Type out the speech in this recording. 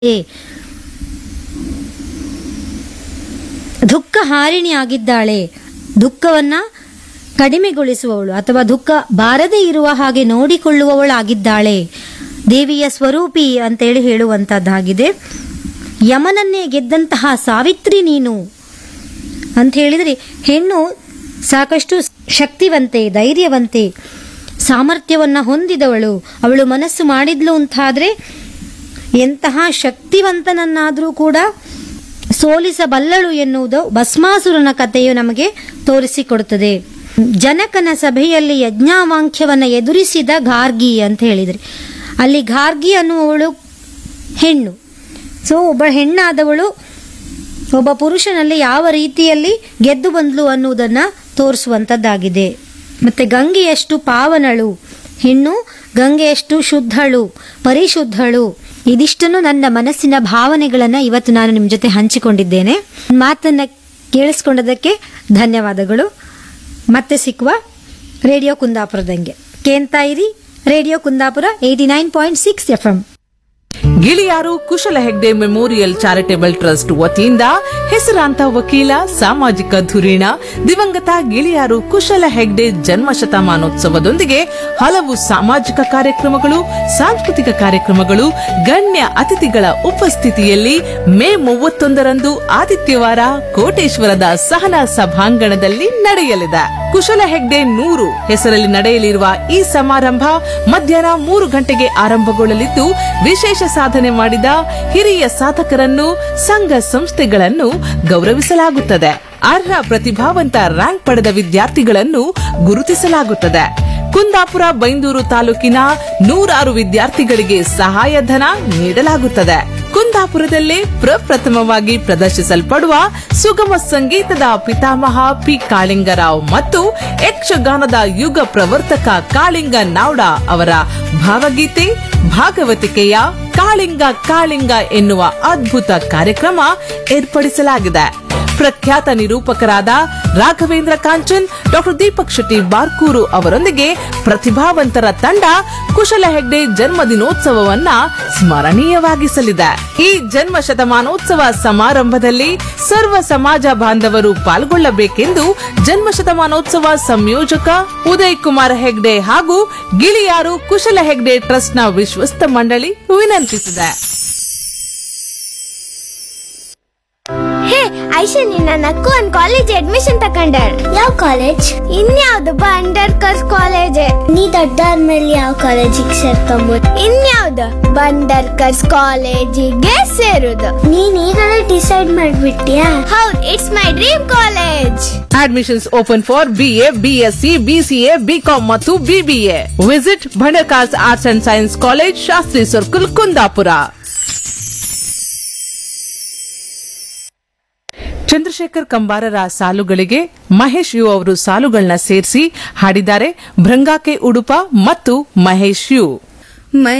ದುಃಖ ಹಾರಿಣಿ ಆಗಿದ್ದಾಳೆ ದುಃಖವನ್ನ ಕಡಿಮೆಗೊಳಿಸುವವಳು ಅಥವಾ ದುಃಖ ಬಾರದೇ ಇರುವ ಹಾಗೆ ನೋಡಿಕೊಳ್ಳುವವಳಾಗಿದ್ದಾಳೆ ದೇವಿಯ ಸ್ವರೂಪಿ ಅಂತೇಳಿ ಹೇಳುವಂತದ್ದಾಗಿದೆ ಯಮನನ್ನೇ ಗೆದ್ದಂತಹ ಸಾವಿತ್ರಿ ನೀನು ಅಂತ ಹೇಳಿದ್ರೆ ಹೆಣ್ಣು ಸಾಕಷ್ಟು ಶಕ್ತಿವಂತೆ ಧೈರ್ಯವಂತೆ ಸಾಮರ್ಥ್ಯವನ್ನ ಹೊಂದಿದವಳು ಅವಳು ಮನಸ್ಸು ಮಾಡಿದ್ಲು ಅಂತಾದ್ರೆ ಎಂತಹ ಶಕ್ತಿವಂತನನ್ನಾದರೂ ಕೂಡ ಸೋಲಿಸಬಲ್ಲಳು ಎನ್ನುವುದು ಭಸ್ಮಾಸುರನ ಕಥೆಯು ನಮಗೆ ತೋರಿಸಿಕೊಡುತ್ತದೆ ಜನಕನ ಸಭೆಯಲ್ಲಿ ಯಜ್ಞಾವಾಂಕ್ಯವನ್ನ ಎದುರಿಸಿದ ಗಾರ್ಗಿ ಅಂತ ಹೇಳಿದ್ರೆ ಅಲ್ಲಿ ಗಾರ್ಗಿ ಅನ್ನುವವಳು ಹೆಣ್ಣು ಸೊ ಒಬ್ಬ ಹೆಣ್ಣಾದವಳು ಒಬ್ಬ ಪುರುಷನಲ್ಲಿ ಯಾವ ರೀತಿಯಲ್ಲಿ ಗೆದ್ದು ಬಂದ್ಲು ಅನ್ನುವುದನ್ನ ತೋರಿಸುವಂತದ್ದಾಗಿದೆ ಮತ್ತೆ ಗಂಗೆಯಷ್ಟು ಪಾವನಳು ಹೆಣ್ಣು ಗಂಗೆಯಷ್ಟು ಶುದ್ಧಳು ಪರಿಶುದ್ಧಳು ಇದಿಷ್ಟನ್ನು ನನ್ನ ಮನಸ್ಸಿನ ಭಾವನೆಗಳನ್ನ ಇವತ್ತು ನಾನು ನಿಮ್ಮ ಜೊತೆ ಹಂಚಿಕೊಂಡಿದ್ದೇನೆ ಮಾತನ್ನ ಕೇಳಿಸ್ಕೊಂಡದಕ್ಕೆ ಧನ್ಯವಾದಗಳು ಮತ್ತೆ ಸಿಕ್ಕುವ ರೇಡಿಯೋ ಕುಂದಾಪುರದಂಗೆ ಕೇಳ್ತಾ ಇರಿ radio Kundapura eighty nine point six F M Giliyaru Kushala Hegde memorial charitable trust ವತಿಯಿಂದ ಹೆಸರಾಂತ ವಕೀಲ ಸಾಮಾಜಿಕ ಧುರೀಣ ದಿವಂಗತ ಗಿಳಿಯಾರು ಕುಶಲ ಹೆಗ್ಡೆ ಜನ್ಮ ಶತಮಾನೋತ್ಸವದೊಂದಿಗೆ ಹಲವು ಸಾಮಾಜಿಕ ಕಾರ್ಯಕ್ರಮಗಳು ಸಾಂಸ್ಕೃತಿಕ ಕಾರ್ಯಕ್ರಮಗಳು ಗಣ್ಯ ಅತಿಥಿಗಳ ಉಪಸ್ಥಿತಿಯಲ್ಲಿ ಮೇ ಮೂವತ್ತೊಂದರಂದು ಆದಿತ್ಯವಾರ ಕೋಟೇಶ್ವರದ ಸಹನಾ ಸಭಾಂಗಣದಲ್ಲಿ ನಡೆಯಲಿದೆ ಕುಶಲ ಹೆಗ್ಡೆ ನೂರು ಹೆಸರಲ್ಲಿ ನಡೆಯಲಿರುವ ಈ ಸಮಾರಂಭ ಮಧ್ಯಾಹ್ನ ಮೂರು ಗಂಟೆಗೆ ಆರಂಭಗೊಳ್ಳಲಿದ್ದು ವಿಶೇಷ ಸಾಧನೆ ಮಾಡಿದ ಹಿರಿಯ ಸಾಧಕರನ್ನು ಸಂಘ ಸಂಸ್ಥೆಗಳನ್ನು ಗೌರವಿಸಲಾಗುತ್ತದೆ ಅರ್ಹ ಪ್ರತಿಭಾವಂತ ರ್ಯಾಂಕ್ ಪಡೆದ ವಿದ್ಯಾರ್ಥಿಗಳನ್ನು ಗುರುತಿಸಲಾಗುತ್ತದೆ ಕುಂದಾಪುರ ಬೈಂದೂರು ತಾಲೂಕಿನ ನೂರಾರು ವಿದ್ಯಾರ್ಥಿಗಳಿಗೆ ಸಹಾಯಧನ ನೀಡಲಾಗುತ್ತದೆ ಕುಂದಾಪುರದಲ್ಲೇ ಪ್ರಪ್ರಥಮವಾಗಿ ಪ್ರದರ್ಶಿಸಲ್ಪಡುವ ಸುಗಮ ಸಂಗೀತದ ಪಿತಾಮಹ ಪಿ ಕಾಳಿಂಗರಾವ್ ಮತ್ತು ಯಕ್ಷಗಾನದ ಯುಗ ಪ್ರವರ್ತಕ ಕಾಳಿಂಗ ನಾವ್ಡ ಅವರ ಭಾವಗೀತೆ ಭಾಗವತಿಕೆಯ ಕಾಳಿಂಗ ಕಾಳಿಂಗ ಎನ್ನುವ ಅದ್ಭುತ ಕಾರ್ಯಕ್ರಮ ಏರ್ಪಡಿಸಲಾಗಿದೆ ಪ್ರಖ್ಯಾತ ನಿರೂಪಕರಾದ ರಾಘವೇಂದ್ರ ಕಾಂಚನ್ ಡಾಕ್ಟರ್ ದೀಪಕ್ ಶೆಟ್ಟಿ ಬಾರ್ಕೂರು ಅವರೊಂದಿಗೆ ಪ್ರತಿಭಾವಂತರ ತಂಡ ಕುಶಲ ಹೆಗ್ಡೆ ಜನ್ಮ ದಿನೋತ್ಸವವನ್ನ ಸ್ಮರಣೀಯವಾಗಿಸಲಿದೆ ಈ ಜನ್ಮ ಶತಮಾನೋತ್ಸವ ಸಮಾರಂಭದಲ್ಲಿ ಸರ್ವ ಸಮಾಜ ಬಾಂಧವರು ಪಾಲ್ಗೊಳ್ಳಬೇಕೆಂದು ಜನ್ಮ ಶತಮಾನೋತ್ಸವ ಸಂಯೋಜಕ ಉದಯ್ ಕುಮಾರ್ ಹೆಗ್ಡೆ ಹಾಗೂ ಗಿಳಿಯಾರು ಕುಶಲ ಹೆಗ್ಡೆ ಟ್ರಸ್ಟ್ನ ವಿಶ್ವಸ್ತ ಮಂಡಳಿ ವಿನಂತಿಸಿದೆ ಹೇ ಐಶಾ ನಿನ್ನ ನಕ್ಕು ಒಂದ್ ಕಾಲೇಜ್ ಅಡ್ಮಿಷನ್ ತಕೊಂಡಾಳ ಯಾವ ಕಾಲೇಜ್ ಇನ್ಯಾವ್ದು ಬಂಡರ್ಕರ್ಸ್ ಕಾಲೇಜ್ ನೀ ದೊಡ್ಡಾದ್ಮೇಲೆ ಯಾವ ಕಾಲೇಜಿಗೆ ಸೇರ್ಕೊಂಬೋದು ಇನ್ಯಾವ್ದು ಬಂಡರ್ಕರ್ಸ್ ಕಾಲೇಜಿಗೆ ಸೇರುದು ನೀನ್ ಈಗಲೇ ಡಿಸೈಡ್ ಮಾಡ್ಬಿಟ್ಟಿಯಾ ಹೌದ್ it's my dream college admissions open for BA BSc BCA BCom ಮತ್ತು BBA visit Bhandarkars arts and science college Shastri circle Kundapura Chandrashekhar ಕಂಬಾರರ ಸಾಲುಗಳಿಗೆ ಮಹೇಶ್ ಯು ಅವರು ಸಾಲುಗಳನ್ನ ಸೇರಿಸಿ ಹಾಡಿದ್ದಾರೆ ಭೃಂಗಾಕೆ ಉಡುಪ ಮತ್ತು ಮಹೇಶ್ ಯು